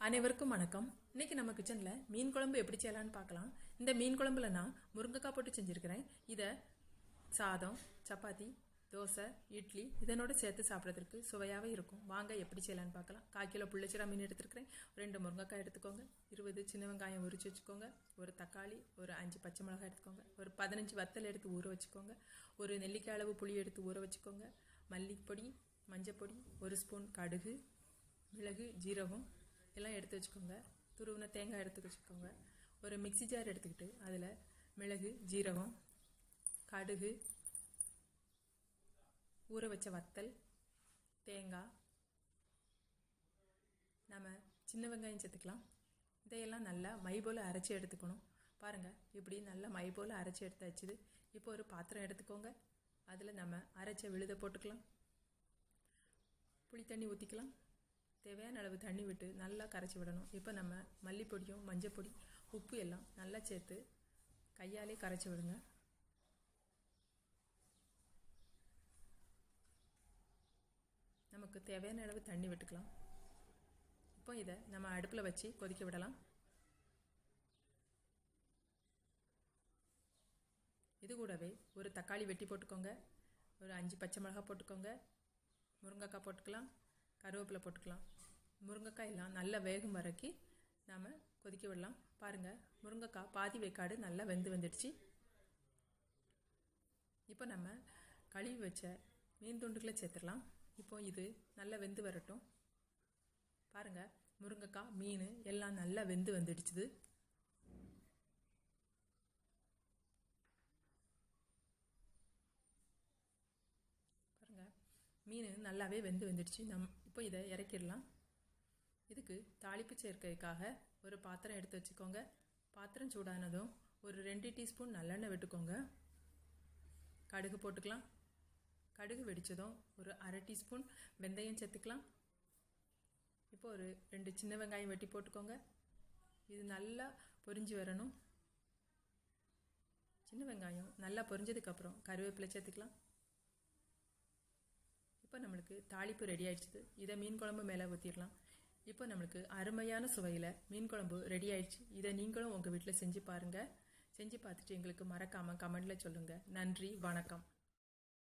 அனைவருக்கும் வணக்கம் இன்னைக்கு நம்ம கிச்சன்ல மீன் குழம்பு எப்படி செய்யலாம்னு பார்க்கலாம் இந்த மீன் குழம்புல நான் முருங்கைக்காய் போட்டு செஞ்சிருக்கிறேன் இதை சாதம் சப்பாத்தி தோசை இட்லி இதனோட சேர்த்து சாப்பிட்றதுக்கு சுவையாகவே இருக்கும் வாங்க எப்படி செய்யலாம்னு பார்க்கலாம் கால் கிலோ புள்ளிச்சிரா மீன் எடுத்துருக்கிறேன் ரெண்டு முருங்கைக்காய் எடுத்துக்கோங்க இருபது சின்ன வெங்காயம் உரிச்சு வச்சுக்கோங்க ஒரு தக்காளி ஒரு அஞ்சு பச்சை மிளகாய் எடுத்துக்கோங்க ஒரு பதினஞ்சு வத்தல் எடுத்து ஊற வச்சுக்கோங்க ஒரு நெல்லிக்காய் அளவு புளி எடுத்து ஊற வச்சுக்கோங்க மல்லிப்பொடி மஞ்சப்பொடி ஒரு ஸ்பூன் கடுகு மிளகு ஜீரகம் எல்லாம் எடுத்து வச்சுக்கோங்க துருவின தேங்காய் எடுத்து வச்சுக்கோங்க ஒரு மிக்ஸி ஜார் எடுத்துக்கிட்டு அதில் மிளகு ஜீரகம் கடுகு ஊற வச்ச வத்தல் தேங்காய் நம்ம சின்ன வெங்காயம் சேர்த்துக்கலாம் இதையெல்லாம் நல்லா மை போல் அரைச்சி எடுத்துக்கணும் பாருங்கள் இப்படி நல்லா மை போல் அரைச்சி எடுத்து வச்சுது இப்போ ஒரு பாத்திரம் எடுத்துக்கோங்க அதில் நம்ம அரைச்ச விழுத போட்டுக்கலாம் புளி தண்ணி ஊற்றிக்கலாம் தேவையான அளவு தண்ணி விட்டு நல்லா கரைச்சி விடணும் இப்போ நம்ம மல்லிப்பொடியும் மஞ்சப்பொடி உப்பு எல்லாம் நல்லா சேர்த்து கையாலே கரைச்சி விடுங்க நமக்கு தேவையான அளவு தண்ணி விட்டுக்கலாம் இப்போ இதை நம்ம அடுப்பில் வச்சு கொதிக்க விடலாம் இது கூடவே ஒரு தக்காளி வெட்டி போட்டுக்கோங்க ஒரு அஞ்சு பச்சை மிளகாய் போட்டுக்கோங்க முருங்கைக்காய் போட்டுக்கலாம் கருவேப்பிலை போட்டுக்கலாம் முருங்கைக்காய் எல்லாம் நல்லா வேகும் வரைக்கும் நாம் கொதிக்க விடலாம் பாருங்கள் முருங்கைக்காய் பாதி வேக்காடு நல்லா வெந்து வந்துடுச்சு இப்போ நம்ம கழுவி வச்ச மீன் துண்டுகளை சேர்த்துடலாம் இப்போ இது நல்லா வெந்து வரட்டும் பாருங்கள் முருங்கைக்காய் மீன் எல்லாம் நல்லா வெந்து வந்துடுச்சுது பாருங்கள் மீன் நல்லாவே வெந்து வந்துடுச்சு நம் இப்போ இதை இறக்கிடலாம் இதுக்கு தாளிப்பு சேர்க்கைக்காக ஒரு பாத்திரம் எடுத்து வச்சுக்கோங்க பாத்திரம் சூடானதும் ஒரு ரெண்டு டீஸ்பூன் நல்லெண்ணெய் விட்டுக்கோங்க கடுகு போட்டுக்கலாம் கடுகு வெடித்ததும் ஒரு அரை டீஸ்பூன் வெந்தயம் சேர்த்துக்கலாம் இப்போ ஒரு ரெண்டு சின்ன வெங்காயம் வெட்டி போட்டுக்கோங்க இது நல்லா பொரிஞ்சு வரணும் சின்ன வெங்காயம் நல்லா பொரிஞ்சதுக்கப்புறம் கருவேப்பிலை சேர்த்துக்கலாம் இப்போ நம்மளுக்கு தாளிப்பு ரெடி ஆயிடுச்சு இதை மீன் குழம்பு மேலே ஊற்றிடலாம் இப்போ நம்மளுக்கு அருமையான சுவையில் மீன் குழம்பு ரெடி ஆயிடுச்சு இதை நீங்களும் உங்கள் வீட்டில் செஞ்சு பாருங்கள் செஞ்சு பார்த்துட்டு எங்களுக்கு மறக்காமல் கமெண்டில் சொல்லுங்கள் நன்றி வணக்கம்